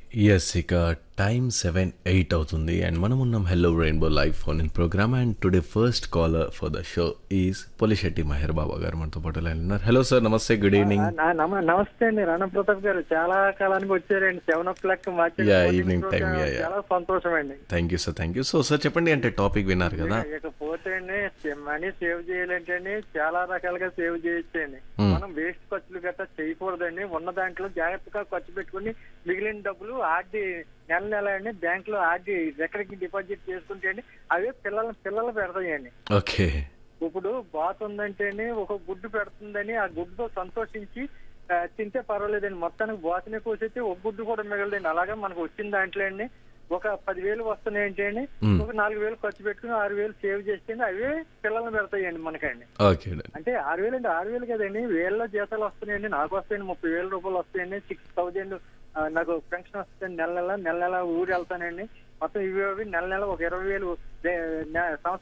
Yes ఇక time seven eight అవుతుంది and మనం ఉన్నాం hello rainbow live phone in programme and today first caller for the show is Polisetti Maher Baba గారు మనతో పాటు లైన్ ఉన్నారు హలో సార్ నమస్తే గుడ్ ఈవినింగ్ నా- నమ- నమస్తే అండి రాణా ప్రతాప్ గారు చాలా కాలానికి వచ్చారండి seven o'clock Yeah, evening time, yeah, yeah. చాలా సంతోషం అండి thank you sir thank you so sir చెప్పండి అంటే టాపిక్ విన్నారు కదా ఇకపోతే అండి మనీ సేవ్ చేయాలంటే అండి చాలా రకాలుగా సేవ్ చేయొచ్చండి Hmm. మనం వేస్ట్ ఖర్చులు గట్రా చేయకూడదండి ఉన్న దాంట్లో జాగ్రత్తగా ఖర్చు పెట్టుకుని మిగిలిన డబ్బులు ఆర్డీ నెల నెల అండి బ్యాంక్ లో ఆర్డీ ఎక్కడికి డిపాజిట్ చేసుకుంటే అండి అవే పిల్లల పిల్లలు పెడతాయండి ఓకే ఇప్పుడు బాత్ ఉందంటే అండి ఒక గుడ్డు పెడుతుందని ఆ గుడ్డుతో సంతోషించి ఆ, తింటే పర్వాలేదండి మొత్తానికి బాతునే కోసైతే ఒక గుడ్డు కూడా మిగలదండి అలాగే మనకు వచ్చిన దాంట్లో అండి ఒక పదివేలు వస్తున్నాయంటే అండి మ్మ్. ఒక నాలుగు వేలు ఖర్చు పెట్టుకుని ఆరు వేలు సేవ్ చేస్తే అవే పిల్లల్ని పెడతాయండి మనకండి ఓకే అంటే ఆరు వేలు అంటే ఆరు వేలు కదండి వేలలో జీతాలు వస్తున్నాయండి నాకు వస్తాయండి ముప్పై వేల రూపాయలు వస్తాయండి సిక్స్ థౌజండ్ నాకు పెన్షన్ వస్తుంది నెల నెల నెల నెల ఊరు వెళ్తానండి మొత్తం ఇవి అవి నెల నెల ఒక ఇరవై వేలు ఏ, నె- సంవత్సరం